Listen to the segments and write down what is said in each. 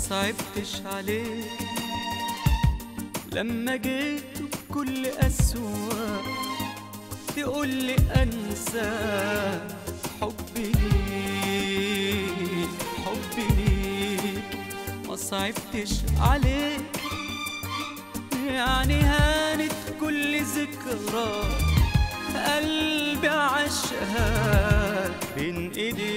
صعبتش عليك لما جيت بكل قسوة تقولي أنسى حبي ليك حبي ليك ما صعبتش عليك يعني هانت كل ذكرى قلبي عشقها بين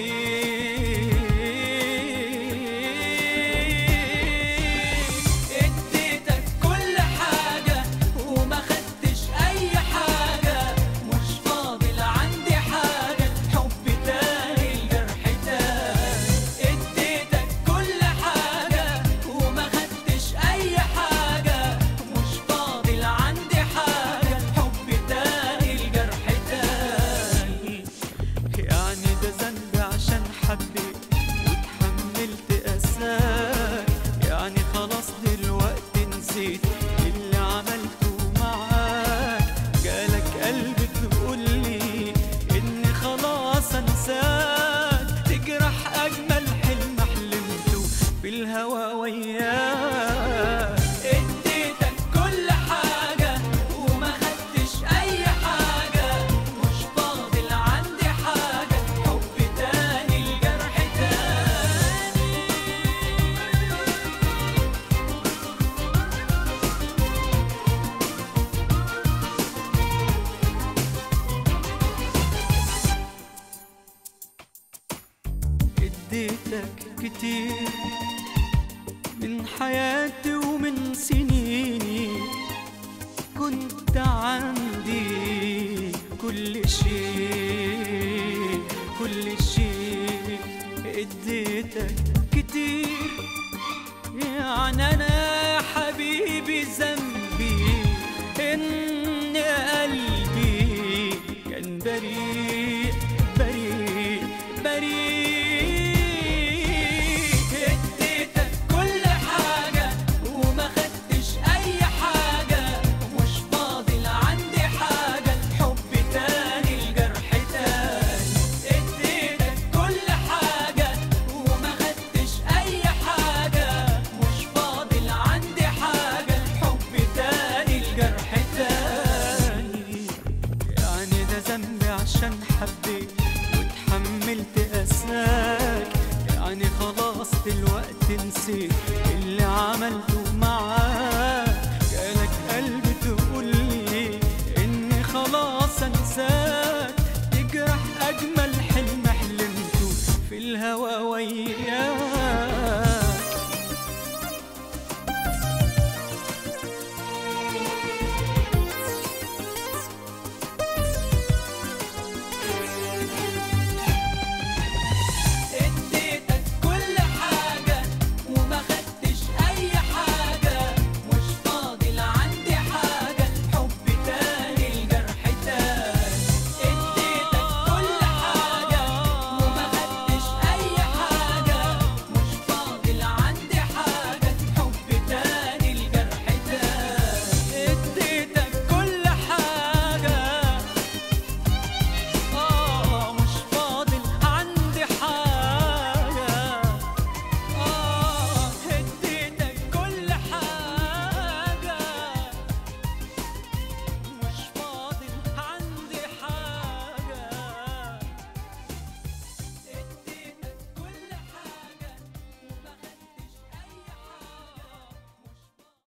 ايديك اديتك كل حاجة وما خدتش اي حاجة مش فاضل عندي حاجة حب تاني الجرح تاني اديتك كل حاجة وما خدتش اي حاجة مش فاضل عندي حاجة حب تاني الجرح تاني يعني ده ذنبي عشان حبيت واتحملت اساك يعني خلاص دلوقتي نسيت اللي عملته معاك جالك قلبي تقولي اني خلاص انساك تجرح اجمل حلم حلمته بالهوى وياك اديتك كل حاجة وما خدتش اي حاجة مش فاضل عندي حاجة حب تاني الجرح تاني اديتك كتير من حياتي ومن سنيني كنت عندي كل شيء كل شيء اديتك كتير يعني انا يا حبيبي ذنبي ان قلبي كان بريء بريء بريء اديتك كل حاجة وما خدتش اي حاجة مش فاضل عندي حاجة حب تاني الجرح تاني اديتك كل حاجة وما خدتش اي حاجة مش فاضل عندي حاجة حب تاني الجرح تاني يعني ده ذنبي عشان حبيت واتحملت اساك يعني خلاص دلوقتي نسيت